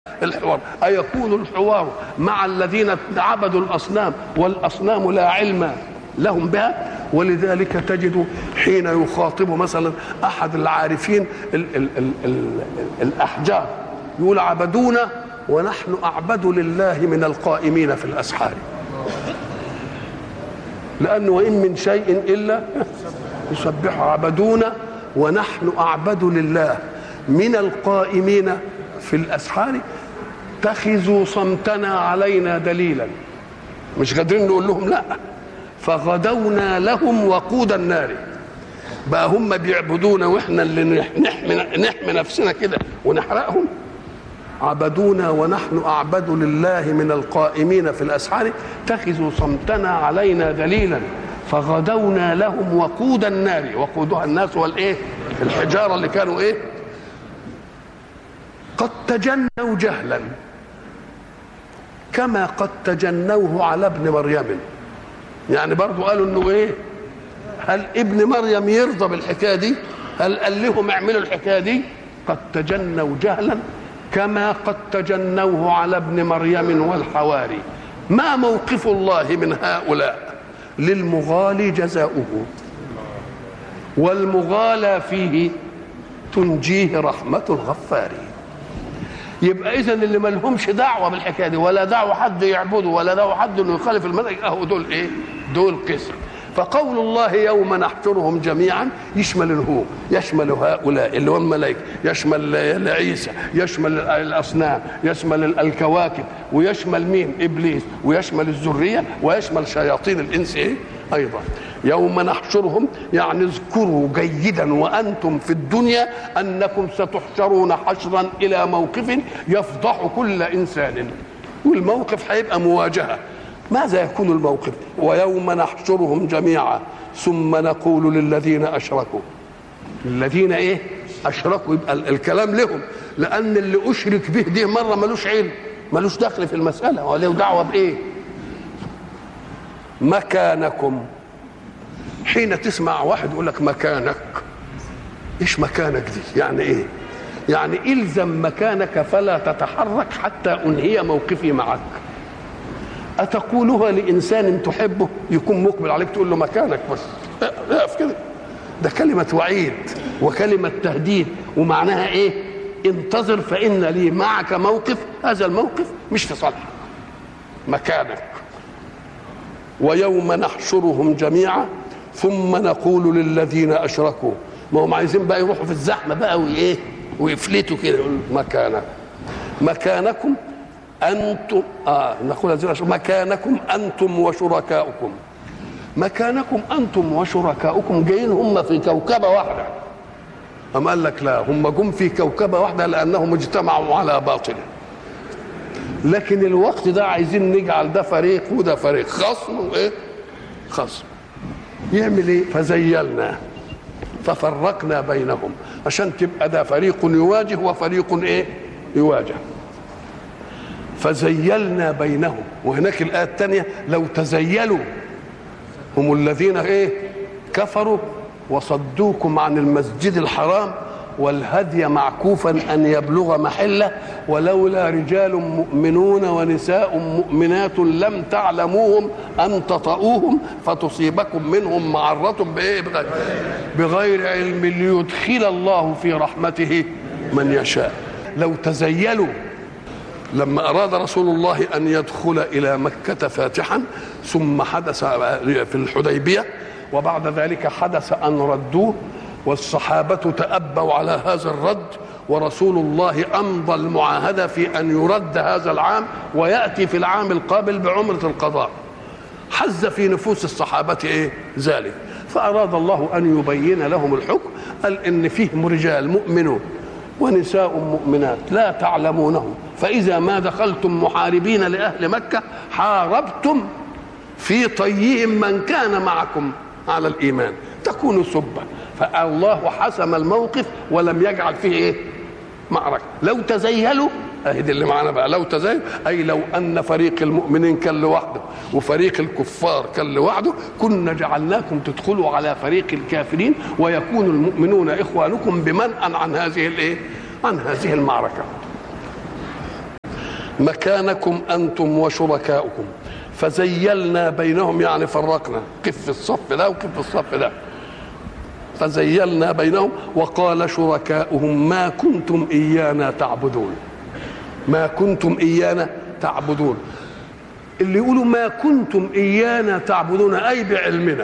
الحوار أيكون الحوار مع الذين عبدوا الأصنام والأصنام لا علم لهم بها ولذلك تجد حين يخاطب مثلا أحد العارفين ال ال ال ال الأحجار يقول عبدونا ونحن أعبد لله من القائمين في الأسحار لأنه وإن من شيء إلا يسبح عبدونا ونحن أعبد لله من القائمين في الأسحار اتخذوا صمتنا علينا دليلا مش قادرين نقول لهم لا فغدونا لهم وقود النار بقى هم بيعبدونا واحنا اللي نحمي نحمي نفسنا كده ونحرقهم عبدونا ونحن اعبد لله من القائمين في الاسحار اتخذوا صمتنا علينا دليلا فغدونا لهم وقود النار وقودها الناس والايه الحجاره اللي كانوا ايه قد تجنوا جهلا كما قد تجنوه على ابن مريم يعني برضو قالوا انه ايه هل ابن مريم يرضى بالحكايه دي هل قال لهم اعملوا الحكايه دي قد تجنوا جهلا كما قد تجنوه على ابن مريم والحواري ما موقف الله من هؤلاء للمغالي جزاؤه والمغالى فيه تنجيه رحمة الغفار يبقى إذا اللي ما لهمش دعوة بالحكاية دي ولا دعوة حد يعبده ولا دعوة حد إنه يخالف المنهج أهو دول إيه؟ دول قسم فقول الله يوم نحشرهم جميعا يشمل الهو يشمل هؤلاء اللي هم الملائكة يشمل عيسى يشمل الأصنام يشمل الكواكب ويشمل مين إبليس ويشمل الذرية ويشمل شياطين الإنس إيه أيضا يوم نحشرهم يعني اذكروا جيدا وأنتم في الدنيا أنكم ستحشرون حشرا إلى موقف يفضح كل إنسان والموقف هيبقى مواجهة ماذا يكون الموقف ويوم نحشرهم جميعا ثم نقول للذين اشركوا الذين ايه اشركوا يبقى الكلام لهم لان اللي اشرك به ده مره ملوش علم ملوش دخل في المساله ولا له دعوه بايه مكانكم حين تسمع واحد يقول لك مكانك ايش مكانك دي يعني ايه يعني الزم مكانك فلا تتحرك حتى انهي موقفي معك أتقولها لإنسان تحبه يكون مقبل عليك تقول له مكانك بس اقف كده ده كلمة وعيد وكلمة تهديد ومعناها إيه انتظر فإن لي معك موقف هذا الموقف مش في صالحك مكانك ويوم نحشرهم جميعا ثم نقول للذين أشركوا ما هم عايزين بقى يروحوا في الزحمة بقى وإيه ويفلتوا كده مكانك مكانكم أنتم آه نقول مكانكم أنتم وشركاؤكم مكانكم أنتم وشركاؤكم جايين هم في كوكبة واحدة أم قال لك لا هم جم في كوكبة واحدة لأنهم اجتمعوا على باطل لكن الوقت ده عايزين نجعل ده فريق وده فريق خصم وإيه خصم يعمل إيه فزيلنا ففرقنا بينهم عشان تبقى ده فريق يواجه وفريق إيه يواجه فزيلنا بينهم وهناك الآية الثانية لو تزيلوا هم الذين إيه كفروا وصدوكم عن المسجد الحرام والهدي معكوفا أن يبلغ محله ولولا رجال مؤمنون ونساء مؤمنات لم تعلموهم أن تطؤوهم فتصيبكم منهم معرة بإيه بغير, بغير علم ليدخل الله في رحمته من يشاء لو تزيلوا لما أراد رسول الله أن يدخل إلى مكة فاتحا ثم حدث في الحديبية وبعد ذلك حدث أن ردوه والصحابة تأبوا على هذا الرد ورسول الله أمضى المعاهدة في أن يرد هذا العام ويأتي في العام القابل بعمرة القضاء حز في نفوس الصحابة إيه ذلك فأراد الله أن يبين لهم الحكم قال إن فيهم رجال مؤمنون ونساء مؤمنات لا تعلمونهم فإذا ما دخلتم محاربين لأهل مكة حاربتم في طيهم من كان معكم على الإيمان تكونوا سبا فالله حسم الموقف ولم يجعل فيه إيه معركة لو تزيلوا اهي دي اللي معانا بقى لو تزايل اي لو ان فريق المؤمنين كان لوحده وفريق الكفار كان لوحده كنا جعلناكم تدخلوا على فريق الكافرين ويكون المؤمنون اخوانكم بمنأ عن هذه الايه عن هذه المعركه مكانكم انتم وشركاؤكم فزيلنا بينهم يعني فرقنا قف في الصف ده وقف في الصف ده فزيلنا بينهم وقال شركاؤهم ما كنتم ايانا تعبدون ما كنتم ايانا تعبدون اللي يقولوا ما كنتم ايانا تعبدون اي بعلمنا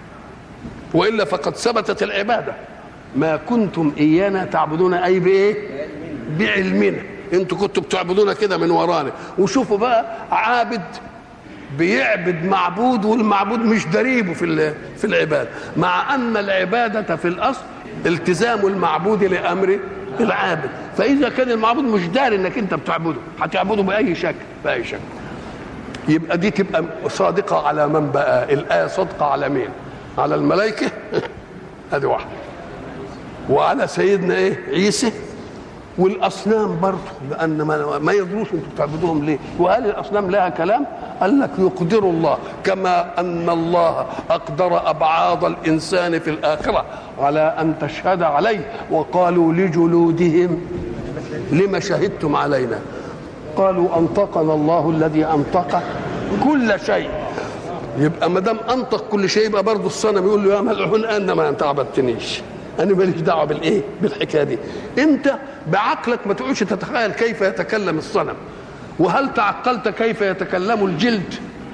والا فقد ثبتت العباده ما كنتم ايانا تعبدون اي بايه بعلمنا انتوا كنتوا بتعبدونا كده من ورانا وشوفوا بقى عابد بيعبد معبود والمعبود مش دريبه في في العباده مع ان العباده في الاصل التزام المعبود لامر العابد فاذا كان المعبود مش داري انك انت بتعبده هتعبده باي شكل باي شكل يبقى دي تبقى صادقه على من بقى الايه صادقه على مين على الملائكه ادي واحده وعلى سيدنا ايه عيسى والاصنام برضه لان ما, ما يدروش انتم بتعبدوهم ليه وهل الاصنام لها كلام قال لك يقدر الله كما ان الله اقدر ابعاض الانسان في الاخره على ان تشهد عليه وقالوا لجلودهم لما شهدتم علينا قالوا انطقنا الله الذي انطق كل شيء يبقى ما دام انطق كل شيء يبقى برضه الصنم يقول له يا ملعون انا ما انت عبدتنيش انا ماليش دعوه بالايه بالحكايه دي انت بعقلك ما تقعدش تتخيل كيف يتكلم الصنم وهل تعقلت كيف يتكلم الجلد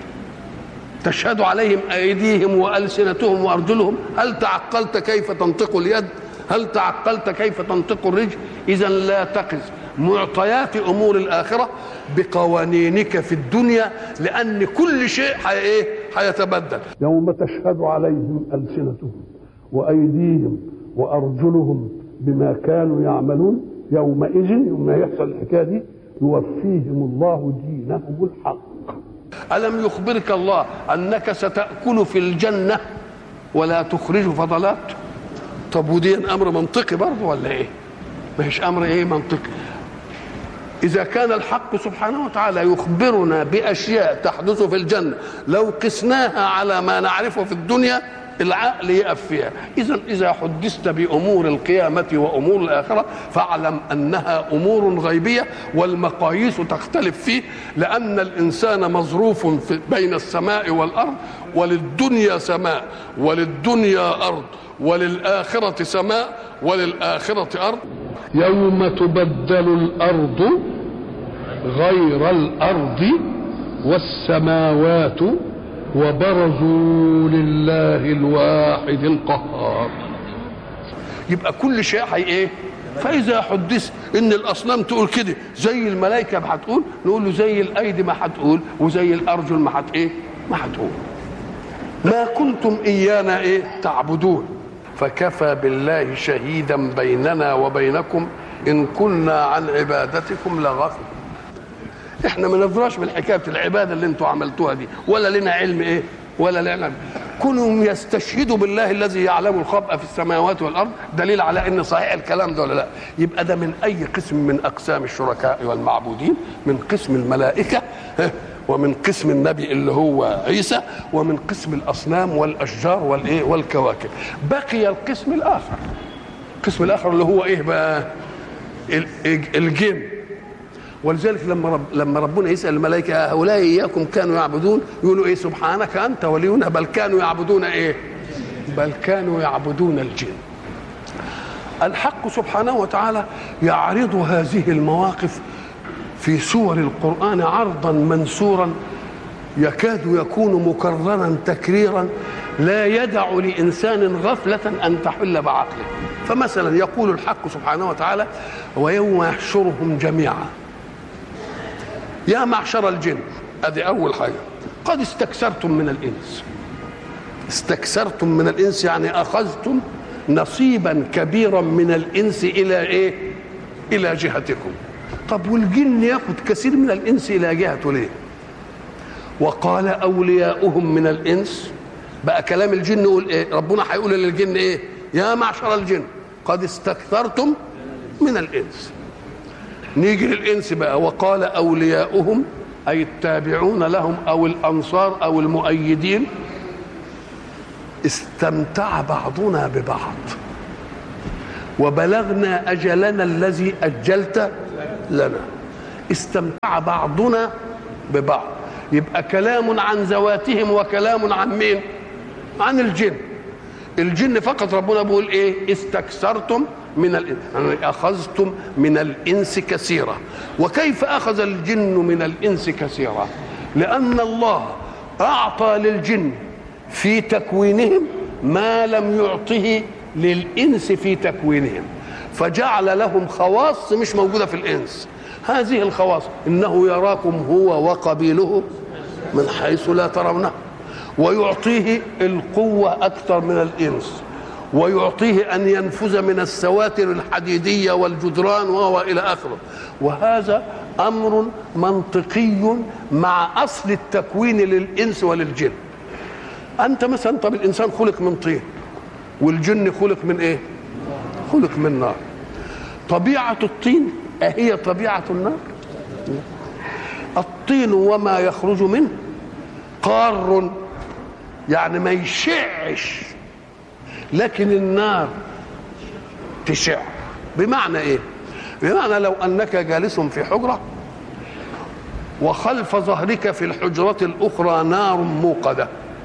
تشهد عليهم ايديهم والسنتهم وارجلهم هل تعقلت كيف تنطق اليد هل تعقلت كيف تنطق الرجل اذا لا تقز معطيات امور الاخره بقوانينك في الدنيا لان كل شيء حي ايه هيتبدل يوم تشهد عليهم السنتهم وايديهم وارجلهم بما كانوا يعملون يومئذ يوم ما يحصل الحكايه دي يوفيهم الله دينهم الحق الم يخبرك الله انك ستاكل في الجنه ولا تخرج فضلات طب ودي امر منطقي برضه ولا ايه مش امر ايه منطقي إذا كان الحق سبحانه وتعالى يخبرنا بأشياء تحدث في الجنة لو قسناها على ما نعرفه في الدنيا العقل يقف فيها إذا إذا حدثت بأمور القيامة وأمور الآخرة فاعلم أنها أمور غيبية والمقاييس تختلف فيه لأن الإنسان مظروف في بين السماء والأرض وللدنيا سماء وللدنيا أرض وللآخرة سماء وللآخرة أرض يوم تبدل الأرض غير الأرض والسماوات وبرزوا لله الواحد القهار يبقى كل شيء هي ايه فاذا حدث ان الاصنام تقول كده زي الملائكه ما هتقول نقول له زي الايدي ما هتقول وزي الارجل ما هت ايه ما هتقول ما كنتم ايانا ايه تعبدون فكفى بالله شهيدا بيننا وبينكم ان كنا عن عبادتكم لغافل احنا ما نفرش بالحكايه العباده اللي انتم عملتوها دي ولا لنا علم ايه ولا لنا كونهم يستشهدوا بالله الذي يعلم الخبأ في السماوات والارض دليل على ان صحيح الكلام ده ولا لا يبقى ده من اي قسم من اقسام الشركاء والمعبودين من قسم الملائكه ومن قسم النبي اللي هو عيسى ومن قسم الاصنام والاشجار والايه والكواكب بقي القسم الاخر القسم الاخر اللي هو ايه بقى الجن ولذلك لما رب لما ربنا يسال الملائكه هؤلاء اياكم كانوا يعبدون يقولوا ايه سبحانك انت ولينا بل كانوا يعبدون ايه بل كانوا يعبدون الجن الحق سبحانه وتعالى يعرض هذه المواقف في سور القران عرضا منسورا يكاد يكون مكررا تكريرا لا يدع لانسان غفله ان تحل بعقله فمثلا يقول الحق سبحانه وتعالى ويوم يحشرهم جميعا يا معشر الجن ادي اول حاجه قد استكثرتم من الانس استكثرتم من الانس يعني اخذتم نصيبا كبيرا من الانس الى ايه الى جهتكم طب والجن ياخذ كثير من الانس الى جهته ليه وقال اولياؤهم من الانس بقى كلام الجن يقول ايه ربنا هيقول للجن ايه يا معشر الجن قد استكثرتم من الانس نيجي للانس بقى وقال اولياؤهم اي التابعون لهم او الانصار او المؤيدين استمتع بعضنا ببعض وبلغنا اجلنا الذي اجلت لنا استمتع بعضنا ببعض يبقى كلام عن ذواتهم وكلام عن مين عن الجن الجن فقط ربنا بيقول ايه استكثرتم من الإنس يعني أخذتم من الإنس كثيرا وكيف أخذ الجن من الإنس كثيرا لأن الله أعطى للجن في تكوينهم ما لم يعطه للإنس في تكوينهم فجعل لهم خواص مش موجودة في الإنس هذه الخواص إنه يراكم هو وقبيله من حيث لا ترونه ويعطيه القوة أكثر من الإنس ويعطيه أن ينفذ من السواتر الحديدية والجدران وهو إلى آخره وهذا أمر منطقي مع أصل التكوين للإنس وللجن أنت مثلا طب الإنسان خلق من طين والجن خلق من إيه خلق من نار طبيعة الطين أهي طبيعة النار الطين وما يخرج منه قار يعني ما يشعش لكن النار تشع بمعنى ايه بمعنى لو انك جالس في حجره وخلف ظهرك في الحجره الاخرى نار موقده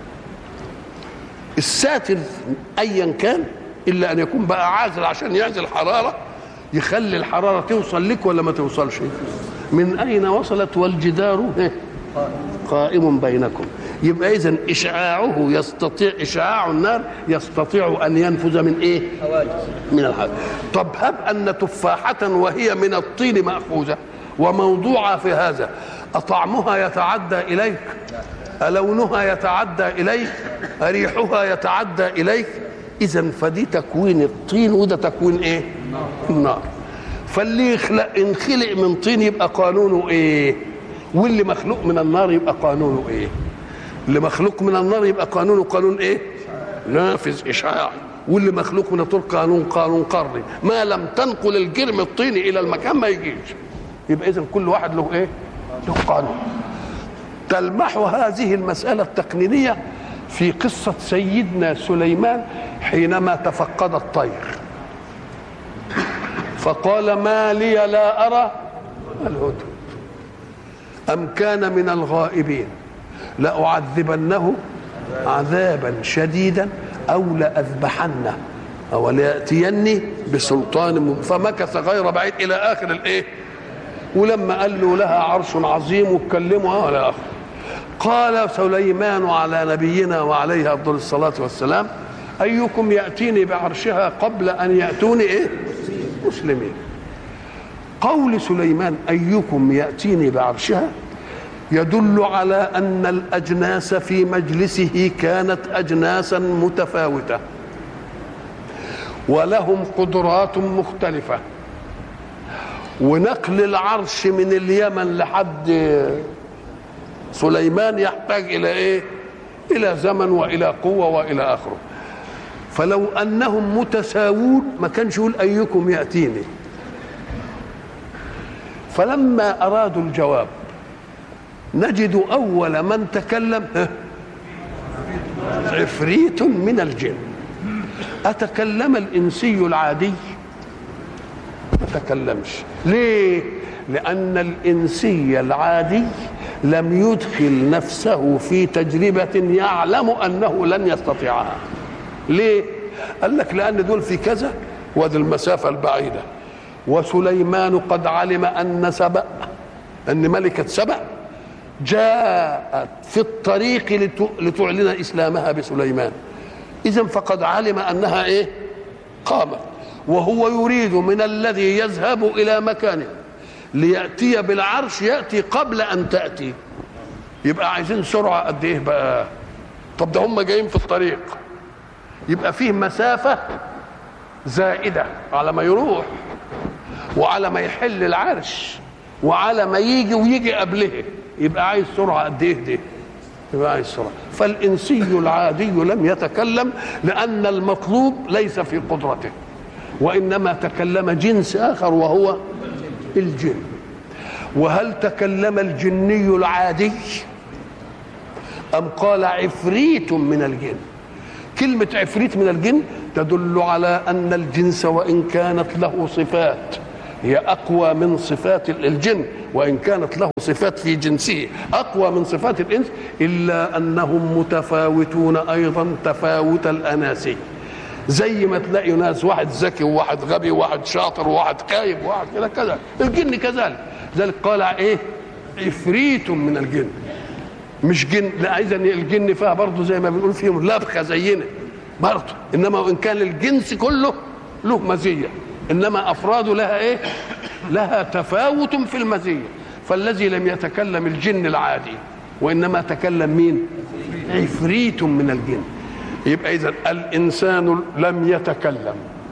الساتر ايا كان الا ان يكون بقى عازل عشان يعزل حراره يخلي الحراره توصل لك ولا ما توصلش من اين وصلت والجدار قائم بينكم يبقى اذا اشعاعه يستطيع اشعاع النار يستطيع ان ينفذ من ايه من الحاجة طب هب ان تفاحه وهي من الطين ماخوذه وموضوعه في هذا اطعمها يتعدى اليك ألونها يتعدى إليك ريحها يتعدى إليك إذا فدي تكوين الطين وده تكوين إيه؟ النار فاللي يخلق انخلق من طين يبقى قانونه إيه؟ واللي مخلوق من النار يبقى قانونه إيه؟ اللي مخلوق من النار يبقى قانونه قانون إيه؟ نافذ إشعاع واللي مخلوق من الطين قانون قانون قرني ما لم تنقل الجرم الطيني إلى المكان ما يجيش يبقى إذا كل واحد له إيه؟ له قانون تلمح هذه المسألة التقنينية في قصة سيدنا سليمان حينما تفقد الطير فقال ما لي لا أرى الهدهد أم كان من الغائبين لأعذبنه عذابا شديدا أو لأذبحنه أو ليأتيني بسلطان مبين فمكث غير بعيد إلى آخر الإيه ولما قال له لها عرش عظيم واتكلموا على آخر قال سليمان على نبينا وعليه افضل الصلاه والسلام ايكم ياتيني بعرشها قبل ان ياتوني ايه مسلمين قول سليمان ايكم ياتيني بعرشها يدل على ان الاجناس في مجلسه كانت اجناسا متفاوته ولهم قدرات مختلفه ونقل العرش من اليمن لحد سليمان يحتاج الى ايه الى زمن والى قوه والى اخره فلو انهم متساوون ما كانش يقول ايكم ياتيني فلما ارادوا الجواب نجد اول من تكلم عفريت من الجن اتكلم الانسي العادي ما تكلمش ليه لان الانسي العادي لم يدخل نفسه في تجربة يعلم أنه لن يستطيعها ليه؟ قال لك لأن دول في كذا وادي المسافة البعيدة وسليمان قد علم أن سبأ أن ملكة سبأ جاءت في الطريق لتعلن إسلامها بسليمان إذا فقد علم أنها إيه؟ قامت وهو يريد من الذي يذهب إلى مكانه لياتي بالعرش ياتي قبل ان تاتي يبقى عايزين سرعه قد ايه بقى طب ده هم جايين في الطريق يبقى فيه مسافه زائده على ما يروح وعلى ما يحل العرش وعلى ما يجي ويجي قبله يبقى عايز سرعه قد ايه دي يبقى عايز سرعه فالانسي العادي لم يتكلم لان المطلوب ليس في قدرته وانما تكلم جنس اخر وهو الجن وهل تكلم الجني العادي أم قال عفريت من الجن كلمة عفريت من الجن تدل على أن الجنس وإن كانت له صفات هي اقوى من صفات الجن وان كانت له صفات في جنسه اقوى من صفات الانس الا انهم متفاوتون ايضا تفاوت الاناسي زي ما تلاقي ناس واحد ذكي وواحد غبي وواحد شاطر وواحد خايب وواحد كده كذا الجن كذلك ذلك قال ايه عفريت من الجن مش جن لا اذا الجن فيها برضه زي ما بنقول فيهم لبخه زينا برضه انما وان كان الجنس كله له مزيه انما افراده لها ايه لها تفاوت في المزيه فالذي لم يتكلم الجن العادي وانما تكلم مين عفريت من الجن يبقى اذا الانسان لم يتكلم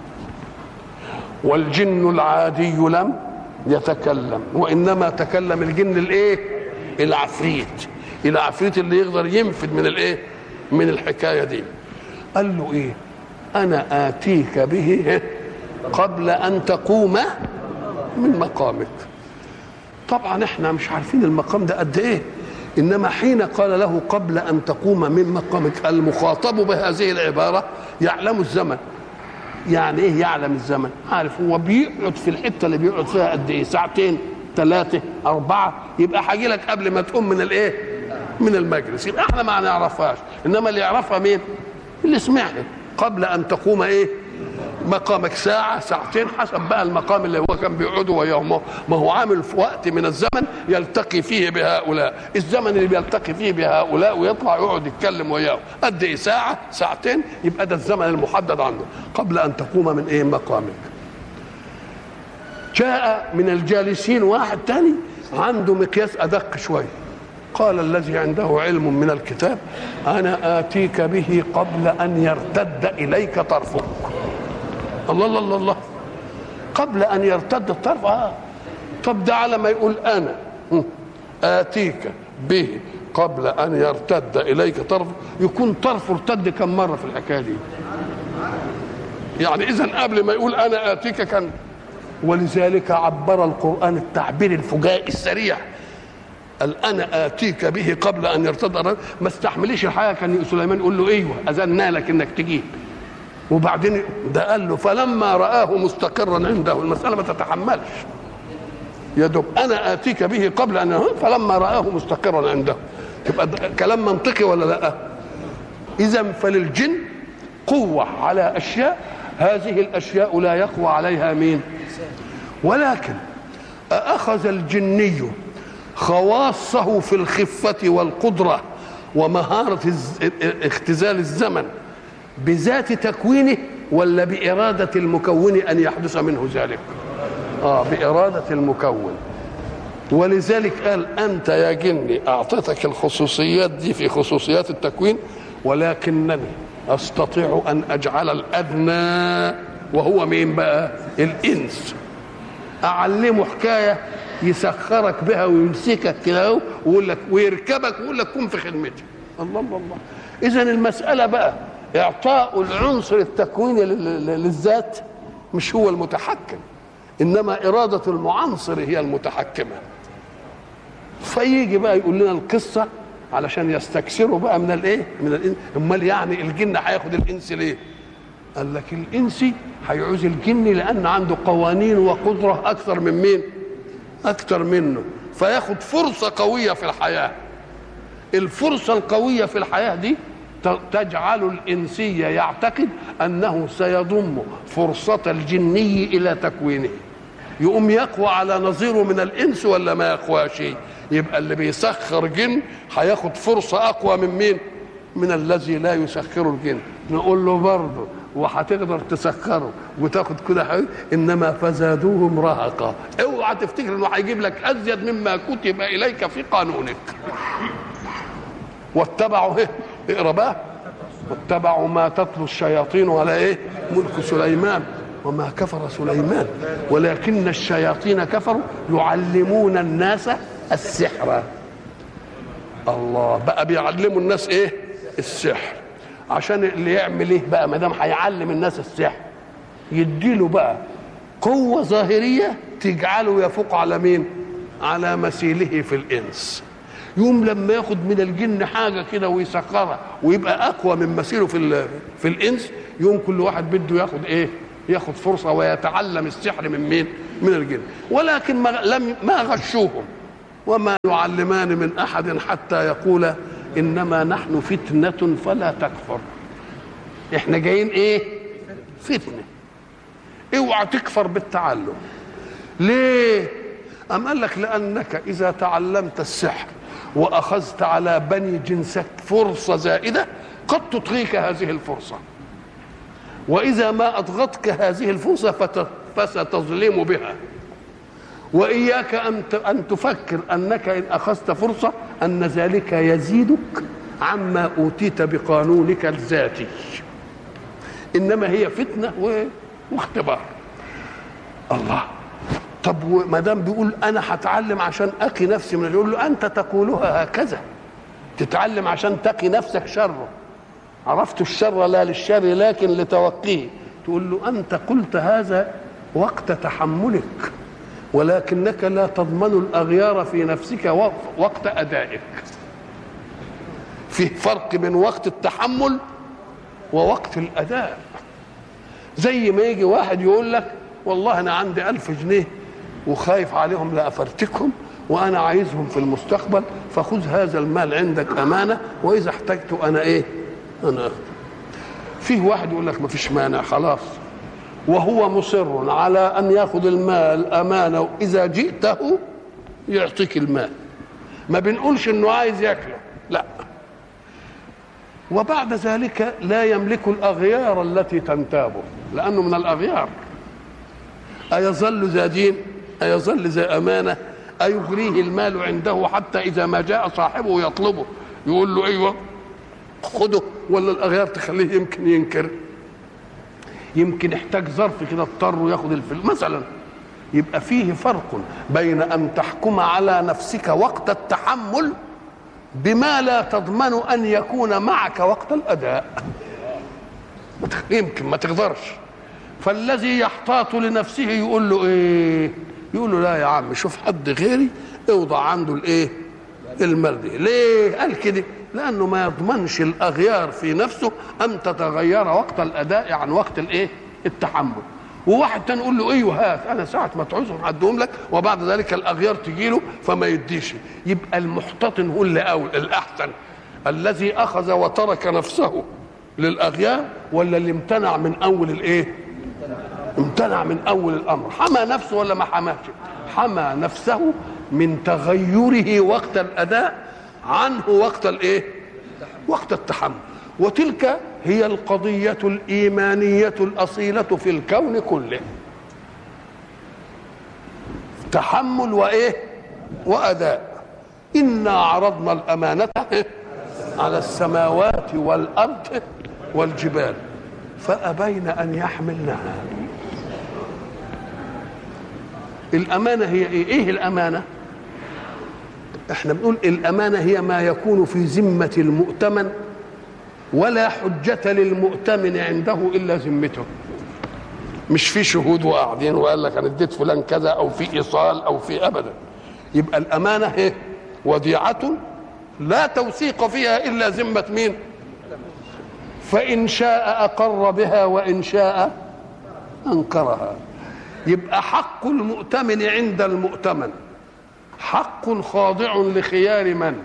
والجن العادي لم يتكلم وانما تكلم الجن الايه العفريت العفريت اللي يقدر ينفذ من الايه من الحكايه دي قال له ايه انا اتيك به قبل ان تقوم من مقامك طبعا احنا مش عارفين المقام ده قد ايه انما حين قال له قبل ان تقوم من مقامك المخاطب بهذه العباره يعلم الزمن يعني ايه يعلم الزمن عارف هو بيقعد في الحته اللي بيقعد فيها قد ايه ساعتين ثلاثه اربعه يبقى هاجي لك قبل ما تقوم من الايه من المجلس يبقى احنا ما نعرفهاش انما اللي يعرفها مين اللي سمعها قبل ان تقوم ايه مقامك ساعة ساعتين حسب بقى المقام اللي هو كان بيقعده ويوم ما هو عامل في وقت من الزمن يلتقي فيه بهؤلاء الزمن اللي بيلتقي فيه بهؤلاء ويطلع يقعد يتكلم وياهم قد ايه ساعة ساعتين يبقى ده الزمن المحدد عنه قبل ان تقوم من ايه مقامك جاء من الجالسين واحد تاني عنده مقياس ادق شويه قال الذي عنده علم من الكتاب انا اتيك به قبل ان يرتد اليك طرفك الله الله الله الله قبل ان يرتد الطرف اه طب ده على ما يقول انا اتيك به قبل ان يرتد اليك طرف يكون طرفه ارتد كم مره في الحكايه دي يعني اذا قبل ما يقول انا اتيك كان ولذلك عبر القران التعبير الفجائي السريع قال انا اتيك به قبل ان يرتد ما استحمليش الحياه كان سليمان يقول له ايوه اذنا لك انك تجيب وبعدين ده قال له فلما رآه مستقرا عنده المسألة ما تتحملش يا دوب أنا آتيك به قبل أن فلما رآه مستقرا عنده تبقى كلام منطقي ولا لا إذا فللجن قوة على أشياء هذه الأشياء لا يقوى عليها مين ولكن أخذ الجني خواصه في الخفة والقدرة ومهارة اختزال الزمن بذات تكوينه ولا بإرادة المكون أن يحدث منه ذلك آه بإرادة المكون ولذلك قال أنت يا جني أعطيتك الخصوصيات دي في خصوصيات التكوين ولكنني أستطيع أن أجعل الأدنى وهو مين بقى الإنس أعلمه حكاية يسخرك بها ويمسكك كده ويقول لك ويركبك ويقول لك كن في خدمتي الله الله الله إذا المسألة بقى اعطاء العنصر التكويني للذات مش هو المتحكم انما اراده المعنصر هي المتحكمه فيجي بقى يقول لنا القصه علشان يستكثروا بقى من الايه من الانس امال يعني الجن هياخد الانس ليه قال لك الانسي هيعوز الجن لان عنده قوانين وقدره اكثر من مين اكثر منه فياخد فرصه قويه في الحياه الفرصه القويه في الحياه دي تجعل الإنسي يعتقد أنه سيضم فرصة الجني إلى تكوينه يقوم يقوى على نظيره من الإنس ولا ما يقوى شيء يبقى اللي بيسخر جن هياخد فرصة أقوى من مين من الذي لا يسخر الجن نقول له برضه وهتقدر تسخره وتاخد كده حاجة انما فزادوهم رهقا اوعى تفتكر انه هيجيب لك ازيد مما كتب اليك في قانونك واتبعوا ايه اقرا بقى واتبعوا ما تتلو الشياطين على ايه ملك سليمان وما كفر سليمان ولكن الشياطين كفروا يعلمون الناس السحر الله بقى بيعلموا الناس ايه السحر عشان اللي يعمل ايه بقى ما دام هيعلم الناس السحر يديله بقى قوه ظاهريه تجعله يفوق على مين على مثيله في الانس يوم لما ياخد من الجن حاجه كده ويسخرها ويبقى اقوى من مثيله في في الانس يوم كل واحد بده ياخد ايه ياخد فرصه ويتعلم السحر من مين من الجن ولكن ما لم ما غشوهم وما يعلمان من احد حتى يقول انما نحن فتنه فلا تكفر احنا جايين ايه فتنه اوعى تكفر بالتعلم ليه أم قال لك لأنك إذا تعلمت السحر وأخذت على بني جنسك فرصة زائدة قد تطغيك هذه الفرصة وإذا ما أضغتك هذه الفرصة فت- فستظلم بها وإياك أن ت- أن تفكر أنك إن أخذت فرصة أن ذلك يزيدك عما أوتيت بقانونك الذاتي إنما هي فتنة و- واختبار الله طب وما دام بيقول انا هتعلم عشان اقي نفسي من يقول له انت تقولها هكذا تتعلم عشان تقي نفسك شره عرفت الشر لا للشر لكن لتوقيه تقول له انت قلت هذا وقت تحملك ولكنك لا تضمن الاغيار في نفسك و- وقت ادائك في فرق بين وقت التحمل ووقت الاداء زي ما يجي واحد يقول لك والله انا عندي ألف جنيه وخايف عليهم لأفرتكهم وأنا عايزهم في المستقبل فخذ هذا المال عندك أمانة وإذا احتجته أنا إيه أنا أخذ فيه واحد يقول لك ما فيش مانع خلاص وهو مصر على أن يأخذ المال أمانة وإذا جئته يعطيك المال ما بنقولش إنه عايز ياكله لا وبعد ذلك لا يملك الأغيار التي تنتابه لأنه من الأغيار أيظل ذا دين أيظل ذا أمانة أيغريه المال عنده حتى إذا ما جاء صاحبه يطلبه يقول له أيوة خده ولا الأغيار تخليه يمكن ينكر يمكن يحتاج ظرف كده اضطر ياخد الفلوس مثلا يبقى فيه فرق بين أن تحكم على نفسك وقت التحمل بما لا تضمن أن يكون معك وقت الأداء ما تخ- يمكن ما تقدرش فالذي يحتاط لنفسه يقول له ايه يقول له لا يا عم شوف حد غيري اوضع عنده الايه المال دي ليه قال كده لانه ما يضمنش الاغيار في نفسه ان تتغير وقت الاداء عن وقت الايه التحمل وواحد تاني يقول له ايوه هات انا ساعه ما تعوزهم هديهم لك وبعد ذلك الاغيار تجي له فما يديش يبقى المحتطن هو اللي أول الاحسن الذي اخذ وترك نفسه للاغيار ولا اللي امتنع من اول الايه امتنع من اول الامر حمى نفسه ولا ما حماش حمى نفسه من تغيره وقت الاداء عنه وقت الايه وقت التحمل وتلك هي القضيه الايمانيه الاصيله في الكون كله تحمل وايه واداء انا عرضنا الامانه على السماوات والارض والجبال فابين ان يحملنها الامانه هي ايه ايه الامانه احنا بنقول الامانه هي ما يكون في ذمه المؤتمن ولا حجه للمؤتمن عنده الا ذمته مش في شهود وقاعدين وقال لك انا اديت فلان كذا او في ايصال او في ابدا يبقى الامانه هي وديعه لا توثيق فيها الا ذمه مين فان شاء اقر بها وان شاء انكرها يبقى حق المؤتمن عند المؤتمن حق خاضع لخيار من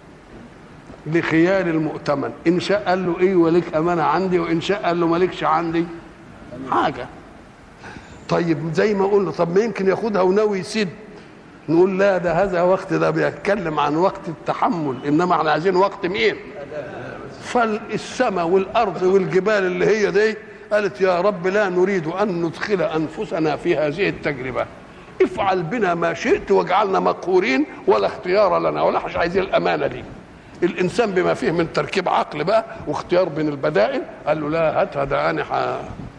لخيار المؤتمن ان شاء قال له ايه وليك امانه عندي وان شاء قال له مالكش عندي حاجه طيب زي ما قلنا طب ما يمكن ياخدها وناوي يسد نقول لا ده هذا وقت ده بيتكلم عن وقت التحمل انما احنا عايزين وقت مين فالسماء والارض والجبال اللي هي دي قالت يا رب لا نريد ان ندخل انفسنا في هذه التجربه افعل بنا ما شئت واجعلنا مقهورين ولا اختيار لنا ولا مش عايزين الامانه دي الانسان بما فيه من تركيب عقل بقى واختيار بين البدائل قال له لا هاتها ده انا ح...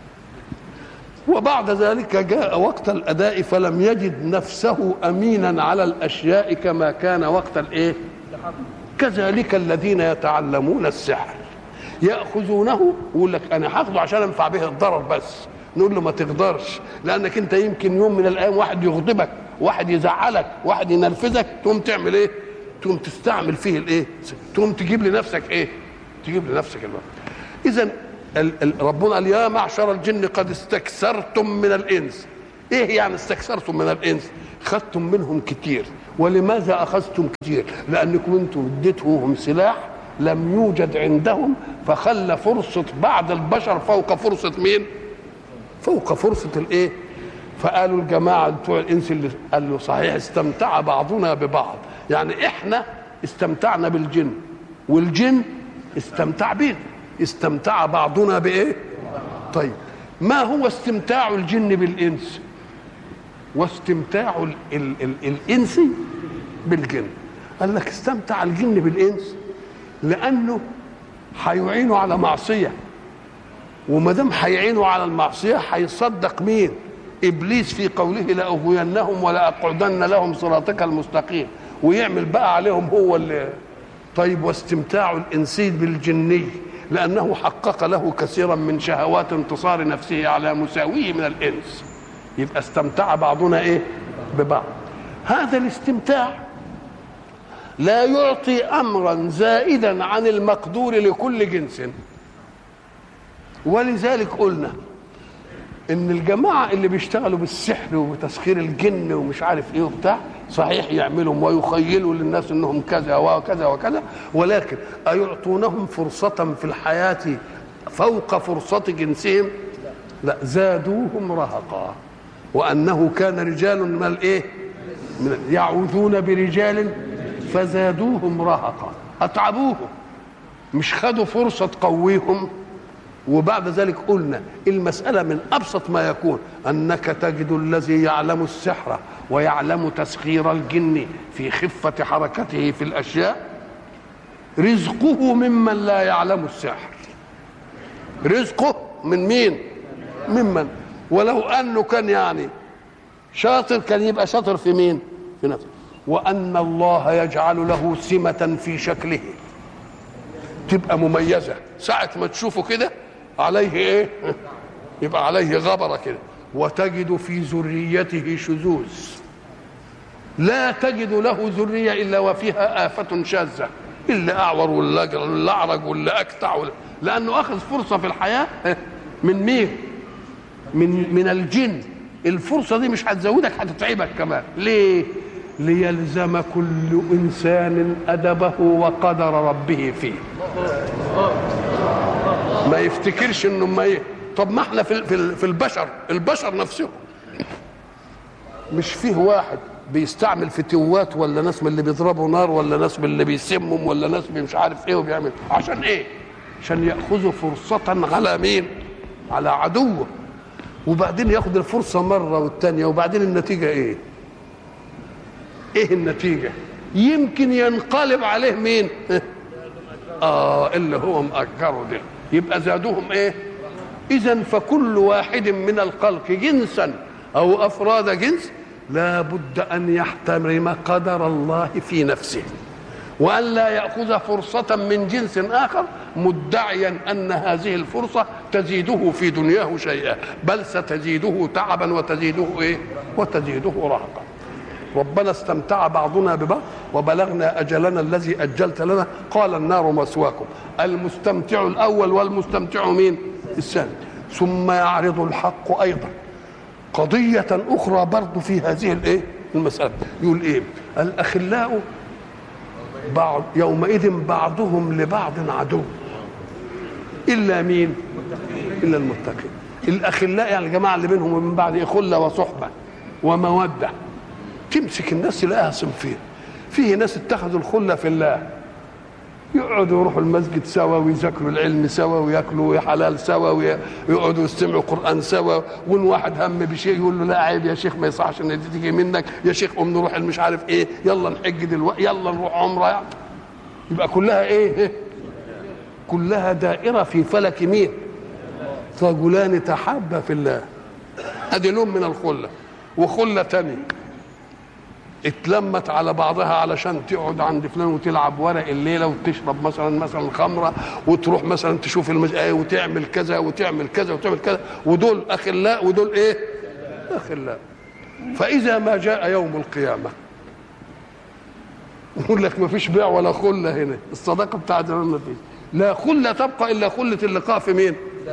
وبعد ذلك جاء وقت الاداء فلم يجد نفسه امينا على الاشياء كما كان وقت الايه كذلك الذين يتعلمون السحر ياخذونه ويقول لك انا هاخده عشان انفع به الضرر بس نقول له ما تقدرش لانك انت يمكن يوم من الايام واحد يغضبك واحد يزعلك واحد ينرفزك تقوم تعمل ايه تقوم تستعمل فيه الايه تقوم تجيب لنفسك ايه تجيب لنفسك الوقت اذا ال- ال- ربنا قال يا معشر الجن قد استكثرتم من الانس ايه يعني استكثرتم من الانس خدتم منهم كتير ولماذا اخذتم كتير لانكم انتم اديتهم سلاح لم يوجد عندهم فخلى فرصه بعض البشر فوق فرصه مين فوق فرصه الايه فقالوا الجماعه بتوع الانس اللي قال له صحيح استمتع بعضنا ببعض يعني احنا استمتعنا بالجن والجن استمتع بينا استمتع بعضنا بايه طيب ما هو استمتاع الجن بالانس واستمتاع ال ال ال الانس بالجن قال لك استمتع الجن بالانس لانه هيعينه على معصيه وما دام هيعينه على المعصيه هيصدق مين ابليس في قوله لاغوينهم ولاقعدن لهم صراطك المستقيم ويعمل بقى عليهم هو اللي طيب واستمتاع الانسي بالجني لانه حقق له كثيرا من شهوات انتصار نفسه على مساويه من الانس يبقى استمتع بعضنا ايه ببعض هذا الاستمتاع لا يعطي امرا زائدا عن المقدور لكل جنس ولذلك قلنا ان الجماعه اللي بيشتغلوا بالسحر وبتسخير الجن ومش عارف ايه وبتاع صحيح يعملوا ويخيلوا للناس انهم كذا وكذا وكذا ولكن ايعطونهم فرصه في الحياه فوق فرصه جنسهم لا زادوهم رهقا وانه كان رجال من الايه من يعوذون برجال فزادوهم رهقا اتعبوهم مش خدوا فرصه تقويهم وبعد ذلك قلنا المسألة من أبسط ما يكون أنك تجد الذي يعلم السحر ويعلم تسخير الجن في خفة حركته في الأشياء رزقه ممن لا يعلم السحر رزقه من مين ممن ولو أنه كان يعني شاطر كان يبقى شاطر في مين في نفسه وأن الله يجعل له سمة في شكله تبقى مميزة ساعة ما تشوفه كده عليه ايه يبقى عليه غبرة كده وتجد في ذريته شذوذ لا تجد له ذرية إلا وفيها آفة شاذة اللي أعور واللي أعرج واللي أكتع واللي لأنه أخذ فرصة في الحياة من مين من من الجن الفرصة دي مش هتزودك هتتعبك كمان ليه ليلزم كل إنسان أدبه وقدر ربه فيه ما يفتكرش انه ما ي... طب ما احنا في في في البشر البشر نفسهم مش فيه واحد بيستعمل فتوات ولا ناس من اللي بيضربوا نار ولا ناس من اللي بيسمم ولا ناس مش عارف ايه وبيعمل عشان ايه عشان ياخذوا فرصة على مين على عدوه وبعدين ياخد الفرصة مرة والتانية وبعدين النتيجة ايه ايه النتيجة يمكن ينقلب عليه مين اه اللي هو مأجره ده يبقى زادوهم ايه اذا فكل واحد من الخلق جنسا او افراد جنس لا بد ان يحترم قدر الله في نفسه وان لا ياخذ فرصه من جنس اخر مدعيا ان هذه الفرصه تزيده في دنياه شيئا بل ستزيده تعبا وتزيده ايه وتزيده رهقا ربنا استمتع بعضنا ببعض وبلغنا اجلنا الذي اجلت لنا قال النار مسواكم المستمتع الاول والمستمتع مين الثاني ثم يعرض الحق ايضا قضيه اخرى برضه في هذه الايه المساله يقول ايه الاخلاء بعض يومئذ بعضهم لبعض عدو الا مين الا المتقين الاخلاء يعني الجماعه اللي بينهم ومن بعد إيه خله وصحبه وموده تمسك الناس تلاقيها صنفين فيه ناس اتخذوا الخله في الله يقعدوا يروحوا المسجد سوا ويذاكروا العلم سوا وياكلوا حلال سوا ويقعدوا يستمعوا قران سوا وان واحد هم بشيء يقول له لا عيب يا شيخ ما يصحش ان دي تيجي منك يا شيخ قوم نروح مش عارف ايه يلا نحج دلوقتي يلا نروح عمره يعني. يبقى كلها ايه كلها دائره في فلك مين رجلان تحابا في الله ادي لون من الخله وخله تانيه اتلمت على بعضها علشان تقعد عند فلان وتلعب ورق الليله وتشرب مثلا مثلا خمره وتروح مثلا تشوف المج... ايه وتعمل كذا وتعمل كذا وتعمل كذا ودول اخلاء ودول ايه؟ اخلاء فاذا ما جاء يوم القيامه يقول لك ما فيش بيع ولا خله هنا الصداقه بتاعت ما فيش لا خله تبقى الا خله اللقاء في مين؟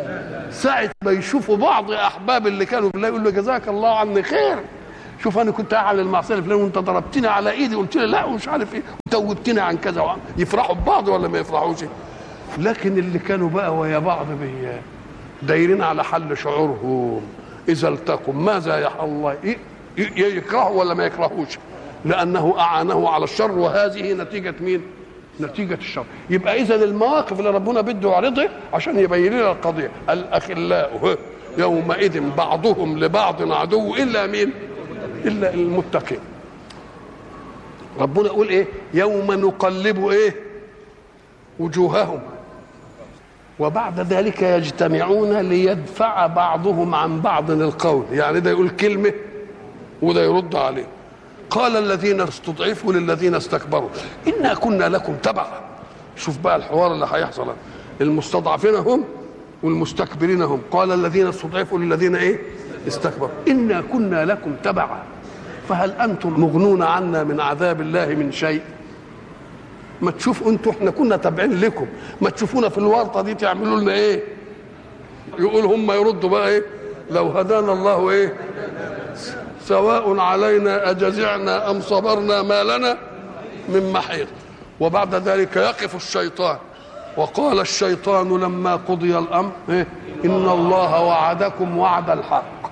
ساعة ما يشوفوا بعض أحباب اللي كانوا بالله يقول له جزاك الله عني خير شوف انا كنت اعمل المعصيه الفلانيه وانت ضربتني على ايدي قلت لي لا ومش عارف ايه وتوبتني عن كذا وعن يفرحوا ببعض ولا ما يفرحوش لكن اللي كانوا بقى ويا بعض بي دايرين على حل شعورهم اذا التقوا ماذا يا الله يكرهوا ولا ما يكرهوش لانه اعانه على الشر وهذه نتيجه مين نتيجة الشر يبقى إذا المواقف اللي ربنا بده يعرضها عشان يبين لنا القضية الأخلاء يومئذ بعضهم لبعض عدو إلا مين إلا المتقين ربنا يقول إيه يوم نقلب إيه وجوههم وبعد ذلك يجتمعون ليدفع بعضهم عن بعض القول يعني ده يقول كلمة وده يرد عليه قال الذين استضعفوا للذين استكبروا إنا كنا لكم تبعا شوف بقى الحوار اللي هيحصل المستضعفين هم والمستكبرين هم قال الذين استضعفوا للذين ايه استكبروا إنا كنا لكم تبعا فهل أنتم مغنون عنا من عذاب الله من شيء ما تشوفوا انتوا احنا كنا تابعين لكم ما تشوفونا في الورطه دي تعملوا لنا ايه يقول هم يردوا بقى ايه لو هدانا الله ايه سواء علينا اجزعنا ام صبرنا ما لنا من محيط وبعد ذلك يقف الشيطان وقال الشيطان لما قضي الامر إيه؟ ان الله وعدكم وعد الحق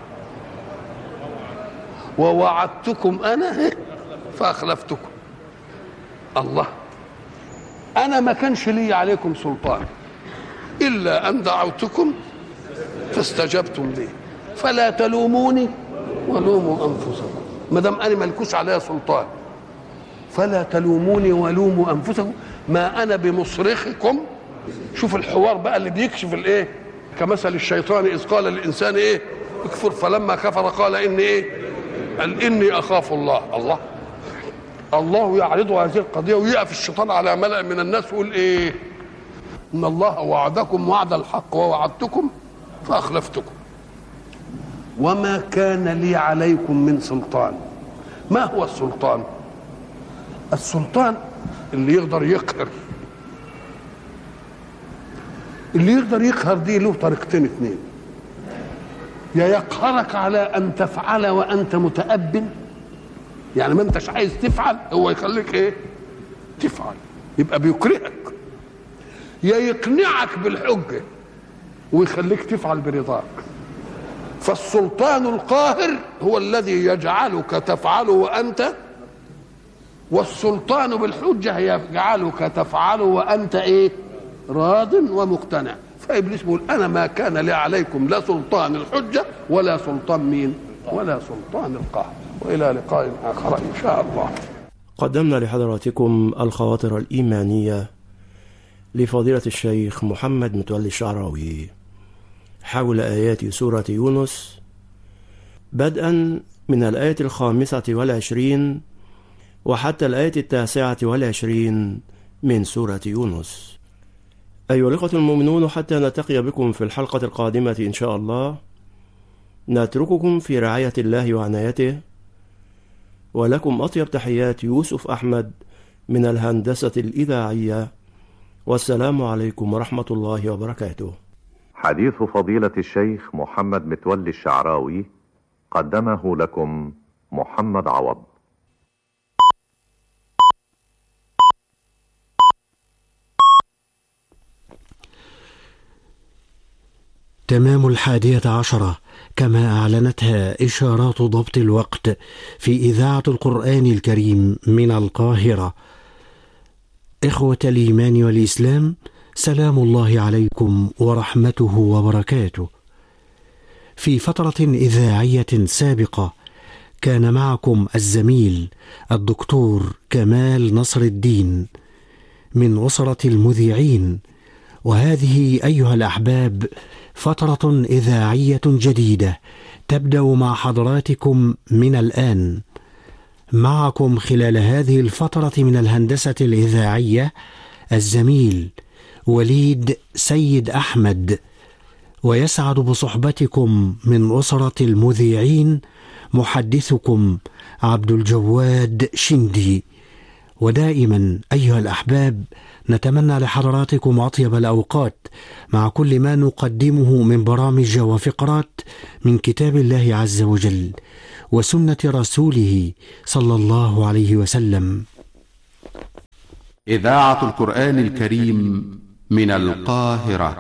ووعدتكم انا إيه؟ فاخلفتكم الله انا ما كانش لي عليكم سلطان الا ان دعوتكم فاستجبتم لي فلا تلوموني ولوموا انفسكم ما دام انا ملكوش عليا سلطان فلا تلوموني ولوموا انفسكم ما انا بمصرخكم شوف الحوار بقى اللي بيكشف الايه كمثل الشيطان اذ قال للانسان ايه اكفر فلما كفر قال اني ايه قال اني اخاف الله الله الله يعرض هذه القضيه ويقف الشيطان على ملأ من الناس ويقول ايه ان الله وعدكم وعد الحق ووعدتكم فاخلفتكم وما كان لي عليكم من سلطان ما هو السلطان السلطان اللي يقدر يقهر اللي يقدر يقهر دي له طريقتين اثنين يا يقهرك على ان تفعل وانت متأب يعني ما انتش عايز تفعل هو يخليك ايه تفعل يبقى بيكرهك يا يقنعك بالحجه ويخليك تفعل برضاك فالسلطان القاهر هو الذي يجعلك تفعل وانت والسلطان بالحجه يجعلك تفعل وانت ايه راض ومقتنع فابليس بيقول انا ما كان لي عليكم لا سلطان الحجه ولا سلطان مين ولا سلطان القهر والى لقاء اخر ان شاء الله قدمنا لحضراتكم الخواطر الايمانيه لفضيله الشيخ محمد متولي الشعراوي حول ايات سوره يونس بدءا من الايه الخامسه والعشرين وحتى الايه التاسعه والعشرين من سوره يونس ايها الاخوه المؤمنون حتى نلتقي بكم في الحلقه القادمه ان شاء الله نترككم في رعايه الله وعنايته ولكم أطيب تحيات يوسف أحمد من الهندسة الإذاعية والسلام عليكم ورحمة الله وبركاته حديث فضيلة الشيخ محمد متولي الشعراوي قدمه لكم محمد عوض تمام الحادية عشرة كما أعلنتها إشارات ضبط الوقت في إذاعة القرآن الكريم من القاهرة إخوة الإيمان والإسلام سلام الله عليكم ورحمته وبركاته في فترة إذاعية سابقة كان معكم الزميل الدكتور كمال نصر الدين من أسرة المذيعين وهذه أيها الأحباب فترة إذاعية جديدة تبدأ مع حضراتكم من الآن. معكم خلال هذه الفترة من الهندسة الإذاعية الزميل وليد سيد أحمد ويسعد بصحبتكم من أسرة المذيعين محدثكم عبد الجواد شندي ودائما ايها الاحباب نتمنى لحضراتكم اطيب الاوقات مع كل ما نقدمه من برامج وفقرات من كتاب الله عز وجل وسنه رسوله صلى الله عليه وسلم إذاعة القرآن الكريم من القاهرة